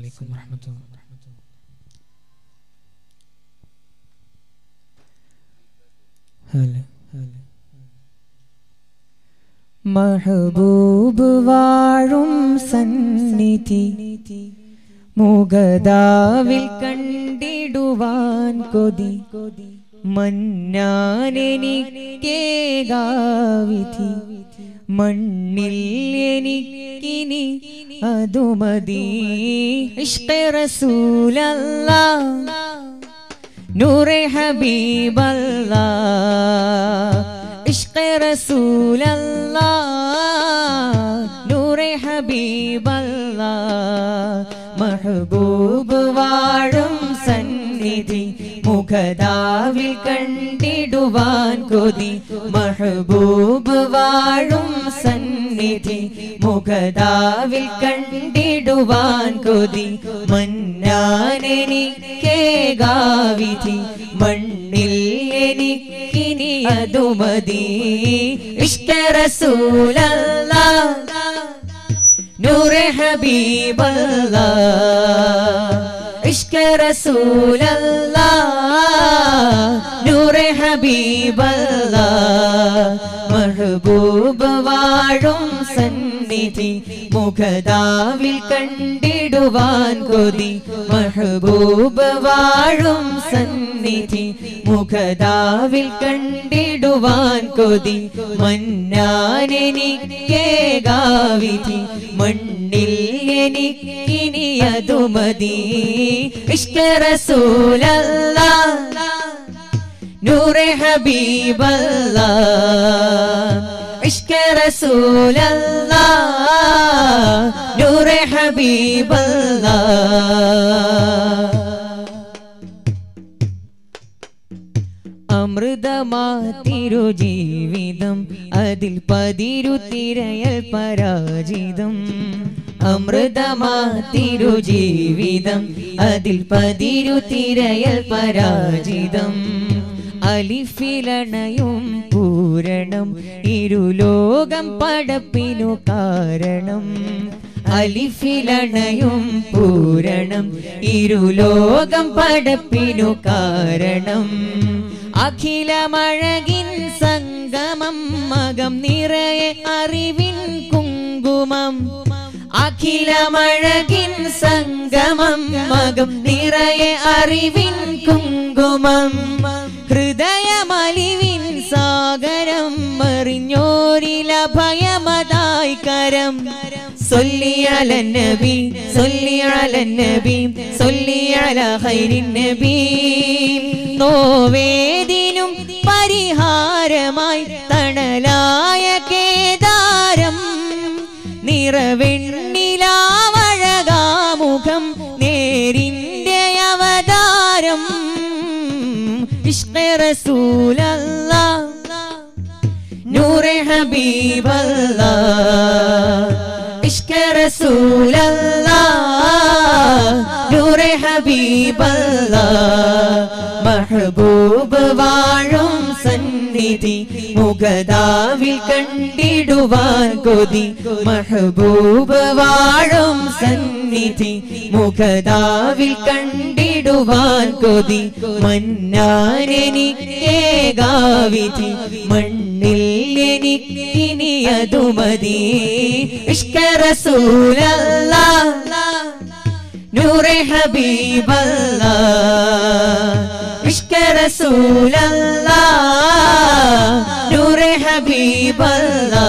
عليكم ورحمة الله هلا മഹബൂബ് വാഴും സന്നിധി മുഗദാവിൽ കണ്ടിടുവാൻ കൊതി മന്നാനെനിക്കേകാവിധി മണ്ണിൽ എനിക്കിനി അതുമതി ഇഷ്ക റസൂലല്ലാ നൂറെ ഹബീബല്ലാ ഇഷ്ക റസൂലല്ലാ നൂറെ ഹബീബല്ലാ മഹബൂബ് വാഴും സന്നിധി മുഖദാവിൽ കണ്ടിടുവാൻ കൊതി മഹബൂബ് വാഴും സന്നിധി മുഖദാവിൽ കണ്ടിടുവാൻ കൊതി മന്നാനെനിക്കേകാവിധി മണ്ണിൽ എനിക്കിനി അതുമതി ഇഷ്ക റസൂലല്ലാ നൂറെ ഹബീബല്ലാ ഇഷ്ക റസൂലല്ലാ നൂറെ ഹബീബല്ലാ മഹബൂബ് വാഴും സന്നിധി മുഖദാവിൽ കണ്ടിടുവാൻ കൊതി മഹബൂബ് വാഴും സന്നിധി മുഖദാവിൽ കണ്ടിടുവാൻ കൊതി മന്നാനെനിക്കേകാവിധി മണ്ണിൽ എനിക്കിനി അതുമതി ഇഷ്ക റസൂലല്ലാ നൂറെ ഹബീബല്ലാ ഇഷ്ക റസൂലല്ലാ നൂറെ ഹബീബല്ലാ അമൃതമാതിരു ജീവിതം അതിൽ പതിരു തിരയൽ പരാജിതം അമൃതമാതിരു ജീവിതം അതിൽ പതിരു തിരയൽ പരാജിതം അലിഫിലണയും പൂരണം ഇരുലോകം പടപ്പിനു കാരണം അലിഫിലണയും പൂരണം ഇരുലോകം പടപ്പിനു കാരണം അഖിലമഴകിൻ സംഗമം മകം നിറയെ അറിവിൻ കുങ്കുമം അഖിലമഴകിൻ സംഗമം മകം നിറയെ അറിവിൻ കുങ്കുമം ഹൃദയമലിവിൻ സാഗരം മറിഞ്ഞോരില ഭയമതായി കരം സൊല്ലിയല നബി സൊല്ലിയല നബി സൊല്ലിയല ഹൈരിൻ നബി നോവേദിനും പരിഹാരമായി തണലായ കേദാരം നിറവെണ്ണിലാവഴകാമുഖം നേരിന്റെ അവതാരം ഇഷ്ക റസൂലല്ലാ നൂറെ ഹബീബല്ലാ ഇഷ്ക റസൂലല്ലാ നൂറെ ഹബീബല്ലാ മഹബൂബ് വാഴും സന്നിധി മുഖദാവിൽ കണ്ടിടുവാൻ കൊതി മഹബൂബ് വാഴും സന്നിധി മുഖദാവിൽ കണ്ടിടുവാൻ കൊതി മന്നാനെനിക്കേകാവിധി മണ്ണിൽ എനിക്കിനി അതുമതി ഇഷ്ക റസൂലല്ലാ നൂറെ ഹബീബല്ലാ ഇഷ്ക റസൂലല്ലാ നൂറെ ഹബീബല്ലാ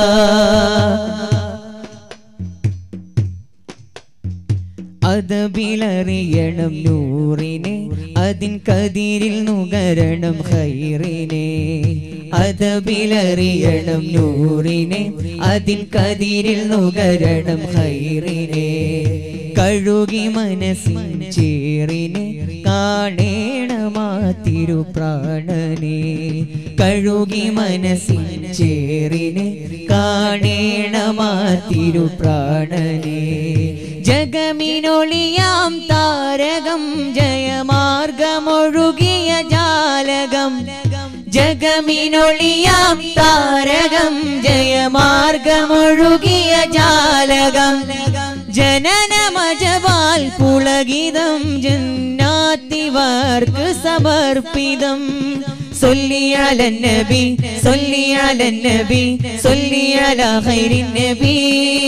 അതബിലറിയണം നൂറിനെ അതിൻ കതിരിൽ നുകരണം ഹൈറിനെ അതബിലറിയണം നൂറിനെ അതിൻ കതിരിൽ നുകരണം ഹൈറിനെ കഴുകി മനസ്സിൻ ചേറിനെ കാണേണമാ തിരുപ്രാണനെ കഴുകി മനസ്സിൻ ചേറിനെ കാണേണമാ തിരുപ്രാണനെ ജഗമിനൊളിയാം താരകം ജയമാർഗമൊഴുകിയ ജാലകം ജഗമിനൊളിയാം താരകം ജയമാർഗമൊഴുകിയ ജാലകം ജനന രാജവാൽ പുളകിതം ജന്നാത്തിവർക്ക് സമർപ്പിതം സൊല്ലിയാല നബി സൊല്ലിയാല നബി സൊല്ലിയാല ഖൈരിൻ നബി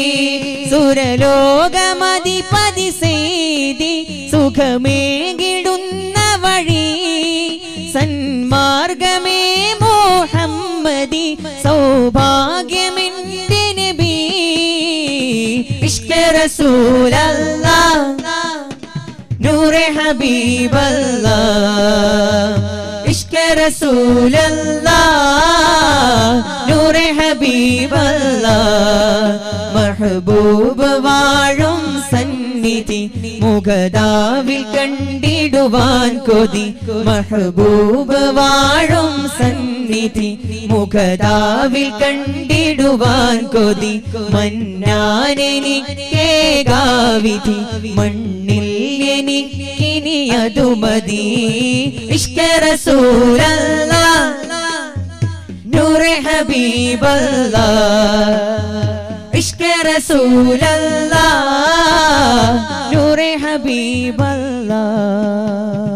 സുരലോകമതിപതി സെയ്തി സുഖമേകിടുന്ന വഴി സന്മാർഗമേ മോഹമ്മദി സൗഭാഗ്യമെന്റെ നബി ഇഷ്ക റസൂലല്ലാ നൂറെ ഹബീബല്ലാ ഇഷ്ക റസൂലല്ലാ നൂറെ ഹബീബല്ലാ മഹബൂബ് വാഴും സന്നിധി മുഖദാവിൽ കണ്ടിടുവാൻ കൊതി മഹബൂബ് വാഴും സന്നിധി മുഖദാവിൽ കണ്ടിടുവാൻ കൊതി മന്നാനെനിക്കേകാവിധി മണ്ണിൽ എനിക്കിനി അതു മതി ഇഷ്ക റസൂലല്ലാ നൂറെ ഹബീബല്ലാ ഇഷ്ക റസൂലല്ലാ നൂറെ ഹബീബല്ലാ